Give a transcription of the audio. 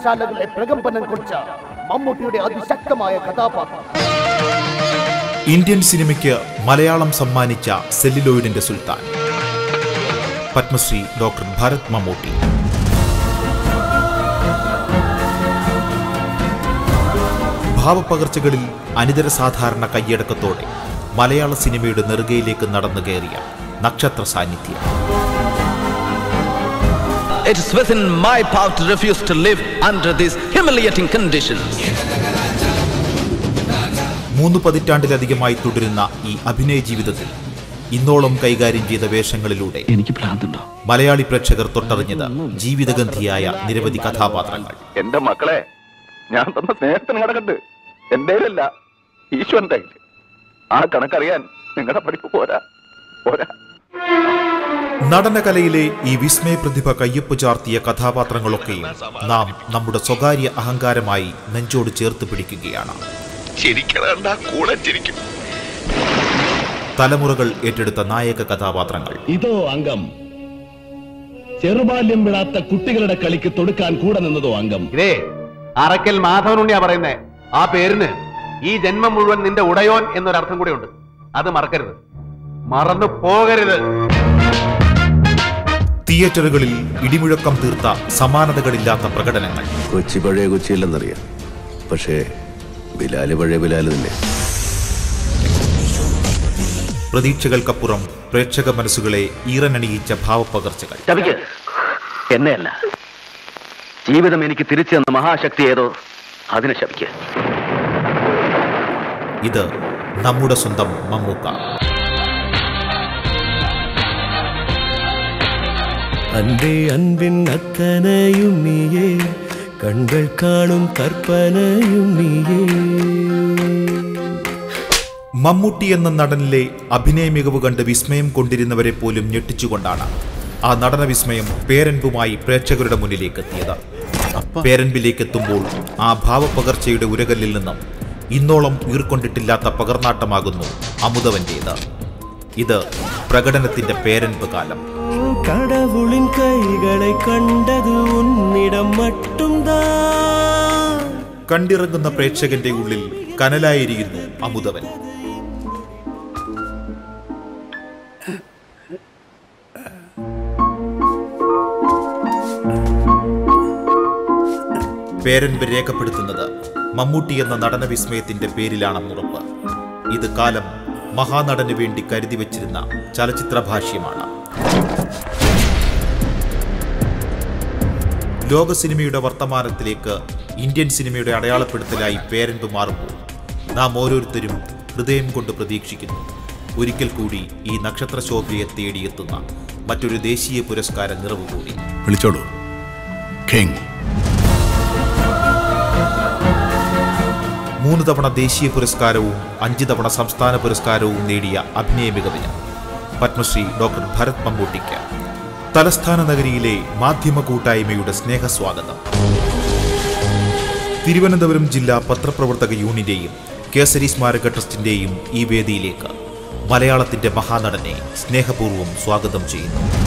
വായനശാലകളെ പ്രകമ്പനം കൊടിച്ച മമ്മൂട്ടിയുടെ അതിശക്തമായ കഥാപാത്രം ഇന്ത്യൻ സിനിമയ്ക്ക് മലയാളം സമ്മാനിച്ച സെല്ലിലോയിഡിന്റെ സുൽത്താൻ പത്മശ്രീ ഡോക്ടർ ഭരത് മമ്മൂട്ടി ഭാവപ്പകർച്ചകളിൽ അനിതര സാധാരണ കയ്യടക്കത്തോടെ മലയാള സിനിമയുടെ നെറുകയിലേക്ക് നടന്നു കയറിയ നക്ഷത്ര സാന്നിധ്യം It is within my power to refuse to live under these humiliating conditions. മൂന്ന് പതിറ്റാണ്ടിലധികമായി തുടരുന്ന ഈ അഭിനയ ജീവിതത്തിൽ ഇന്നോളം കൈകാര്യം ചെയ്ത വേഷങ്ങളിലൂടെ എനിക്ക് ഭ്രാന്തുണ്ടോ മലയാളി പ്രേക്ഷകർ തൊട്ടറിഞ്ഞത് ജീവിതഗന്ധിയായ നിരവധി കഥാപാത്രങ്ങൾ എന്റെ മക്കളെ ഞാൻ തന്ന സ്നേഹത്തിന് കണക്കുണ്ട് എന്റെ അല്ല ഈശ്വരന്റെ കയ്യില്. ആ കണക്കറിയാൻ നിങ്ങളുടെ പഠിപ്പ് പോരാ പോരാ നടനകലയിലെ ഈ വിസ്മയ പ്രതിഭ കയ്യൊപ്പ് ചാർത്തിയ കഥാപാത്രങ്ങളൊക്കെയും നാം നമ്മുടെ സ്വകാര്യ അഹങ്കാരമായി നെഞ്ചോട് ചേർത്ത് പിടിക്കുകയാണ് ചിരിക്കണ കൂടെ ചിരിക്കും തലമുറകൾ ഏറ്റെടുത്ത നായക കഥാപാത്രങ്ങൾ ഇതോ അംഗം ചെറുബാല്യം വിടാത്ത കുട്ടികളുടെ കളിക്ക് തൊടുക്കാൻ കൂടെ നിന്നതോ അംഗം ഇതേ അറക്കൽ മാധവനുണ്ണിയാ പറയുന്നേ ആ പേരിന് ഈ ജന്മം മുഴുവൻ നിന്റെ ഉടയോൻ എന്നൊരർത്ഥം കൂടെ ഉണ്ട് അത് മറക്കരുത് മറന്നു പോകരുത് തിയേറ്ററുകളിൽ ഇടിമുഴക്കം തീർത്ത സമാനതകളില്ലാത്ത പ്രകടനങ്ങൾ കൊച്ചി പഴയ കൊച്ചിയല്ലെന്നറിയാം പക്ഷേ ബിലാല് പഴയ ബിലാല് തന്നെ പ്രതീക്ഷകൾക്കപ്പുറം പ്രേക്ഷക മനസ്സുകളെ ഈറനണിയിച്ച ഭാവപ്പകർച്ചകൾ ശപിക്ക് എന്നെയല്ല ജീവിതം എനിക്ക് തിരിച്ചു തന്ന മഹാശക്തി ഏതോ അതിനെ ശപിക്ക് ഇത് നമ്മുടെ സ്വന്തം മമ്മൂക്ക അന്റെ അൻപിൻ അക്കനയും നീയേ കൺകൾ കാണും കற்பനയും നീയേ മമ്മൂട്ടി എന്ന നടനിലെ അഭിനയ മികവ് കണ്ട് വിസ്മയം കൊണ്ടിരുന്നവരെ പോലും ഞെട്ടിച്ചുകൊണ്ടാണ് ആ നടന വിസ്മയം പേരൻപുമായി പ്രേക്ഷകരുടെ മുന്നിലേക്ക് എത്തിയത് പേരൻപിലേക്ക് എത്തുമ്പോൾ ആ ഭാവപ്പകർച്ചയുടെ ഉരകല്ലിൽ നിന്നും ഇന്നോളം ഉയർക്കൊണ്ടിട്ടില്ലാത്ത പകർനാട്ടമാകുന്നു അമുതവന്റേത് ഇത് പ്രകടനത്തിന്റെ പേരൻപ് കാലം கடவுளின் கைகளை கண்டது உன்னிடம் மட்டும்தான் കണ്ടിറങ്ങുന്ന പ്രേക്ഷകന്റെ ഉള്ളിൽ കനലായിരിക്കുന്നു അമുതവൻ പേരൻപ് രേഖപ്പെടുത്തുന്നത് മമ്മൂട്ടി എന്ന നടന വിസ്മയത്തിന്റെ പേരിലാണെന്നുറപ്പ് ഇത് കാലം മഹാനടന് വേണ്ടി കരുതി വച്ചിരുന്ന ചലച്ചിത്ര ഭാഷ്യമാണ് ലോക സിനിമയുടെ വർത്തമാനത്തിലേക്ക് ഇന്ത്യൻ സിനിമയുടെ അടയാളപ്പെടുത്തലായി പേരൻപ് മാറുമ്പോൾ നാം ഓരോരുത്തരും ഹൃദയം കൊണ്ട് പ്രതീക്ഷിക്കുന്നു ഒരിക്കൽ കൂടി ഈ നക്ഷത്ര ശോഭയെ തേടിയെത്തുന്ന മറ്റൊരു ദേശീയ പുരസ്കാര നിറവ് കൂടി വിളിച്ചോളൂ കിങ് മൂന്ന് തവണ ദേശീയ പുരസ്കാരവും അഞ്ച് തവണ സംസ്ഥാന പുരസ്കാരവും നേടിയ അഭിനയ മികവിന് പത്മശ്രീ ഡോക്ടർ ഭരത് മമ്മൂട്ടിക്ക് തലസ്ഥാന നഗരിയിലെ മാധ്യമ കൂട്ടായ്മയുടെ സ്നേഹസ്വാഗതം തിരുവനന്തപുരം ജില്ലാ പത്രപ്രവർത്തക യൂണിയന്റെയും കേസരി സ്മാരക ട്രസ്റ്റിന്റെയും ഈ വേദിയിലേക്ക് മലയാളത്തിന്റെ മഹാനടനെ സ്നേഹപൂർവ്വം സ്വാഗതം ചെയ്യുന്നു